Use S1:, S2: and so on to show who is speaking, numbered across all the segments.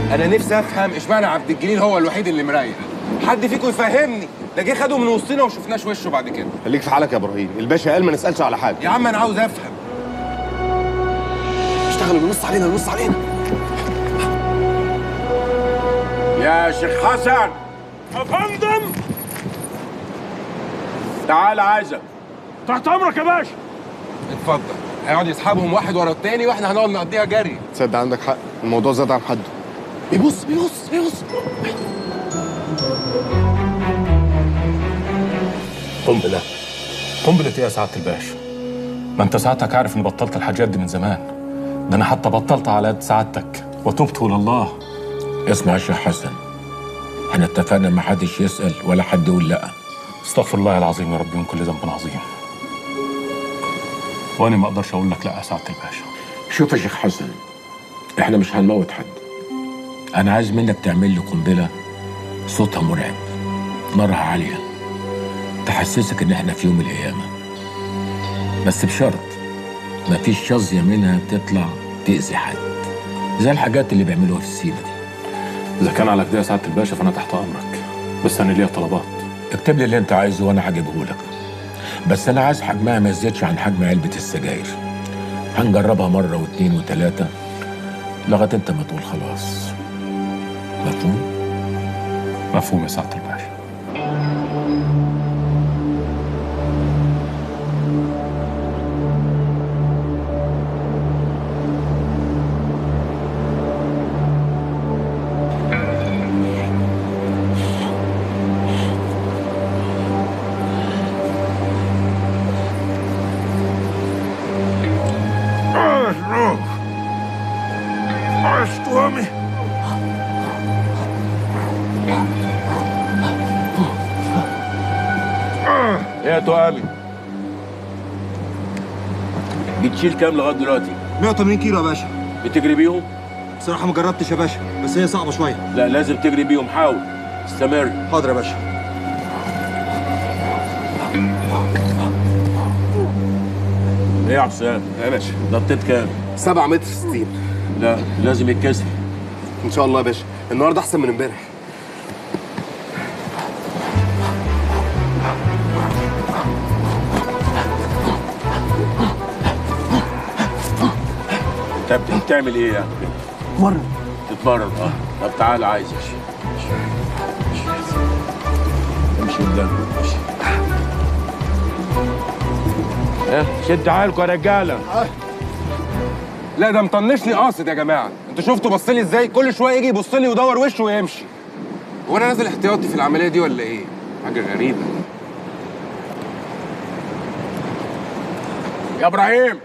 S1: انا نفسي افهم اشمعنى عبد الجليل هو الوحيد اللي مريح حد فيكم يفهمني ده جه خده من وسطنا وما شفناش وشه بعد كده
S2: خليك في حالك يا ابراهيم الباشا قال ما نسالش على حاجه
S1: يا عم انا عاوز افهم
S2: اشتغلوا نص علينا نص علينا
S3: يا شيخ حسن
S4: افندم
S3: تعال عايزك
S4: تحت امرك يا باشا
S1: اتفضل هيقعد يسحبهم واحد ورا التاني واحنا هنقعد نقضيها جري
S2: تصدق عندك حق الموضوع زاد عن حده بيبص بيبص بيبص
S4: قنبله قنبله ايه يا سعاده الباشا ما انت سعادتك عارف اني بطلت الحاجات دي من زمان ده انا حتى بطلت على يد سعادتك وتبت الى الله
S3: اسمع يا شيخ حسن احنا اتفقنا ما حدش يسأل ولا حد يقول لا
S4: استغفر الله العظيم يا رب من كل ذنب عظيم وانا ما اقدرش اقول لك لا يا سعاده الباشا
S3: شوف يا شيخ حسن احنا مش هنموت حد انا عايز منك تعمل لي قنبله صوتها مرعب نارها عاليه تحسسك ان احنا في يوم من الايام بس بشرط مفيش شظيه منها تطلع تاذي حد زي الحاجات اللي بيعملوها في السيره دي
S4: اذا كان على كده يا سعاده الباشا فانا تحت امرك بس انا ليا طلبات
S3: اكتب لي اللي انت عايزه وانا هجيبه لك بس انا عايز حجمها ما يزيدش عن حجم علبه السجاير هنجربها مره واثنين وثلاثه لغايه انت ما تقول خلاص مفهوم
S4: مفهوم يا سعاده الباشا
S3: ايه يا تهامي بتشيل كام لغايه دلوقتي
S5: 180 كيلو يا باشا
S3: بتجري بيهم
S5: بصراحة ما جربتش يا باشا بس هي صعبة شوية
S3: لا لازم تجري بيهم حاول استمر
S5: حاضر يا باشا
S3: ايه يا حسام
S2: يا باشا
S3: نطيت كام
S2: 7 متر 60
S3: لا لازم يتكسر
S2: ان شاء الله يا باشا النهارده احسن من امبارح
S3: طب بتعمل ايه يعني
S5: مرة
S3: تتمرن اه طب تعال عايزك امشي قدامي امشي ها شد حالكم يا رجاله
S1: لا ده مطنشني قاصد يا جماعه انتوا شفتوا بص لي ازاي كل شويه يجي يبص لي ويدور وشه ويمشي هو انا نازل احتياطي في العمليه دي ولا ايه حاجه غريبه
S3: يا ابراهيم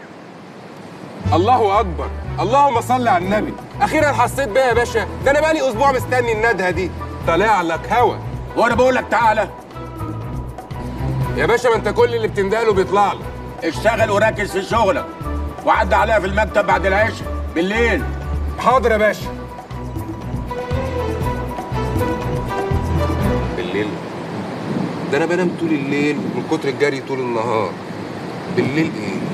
S1: الله اكبر اللهم صل على النبي اخيرا حسيت بيها يا باشا ده انا بقالي اسبوع مستني الندهه دي طالع لك هوا
S3: وانا بقول لك تعالى
S1: يا باشا ما انت كل اللي بتندهله بيطلع لك
S3: اشتغل وركز في شغلك وعدى عليها في المكتب بعد العشاء بالليل
S1: حاضر يا باشا بالليل ده انا بنام طول الليل من كتر الجري طول النهار بالليل ايه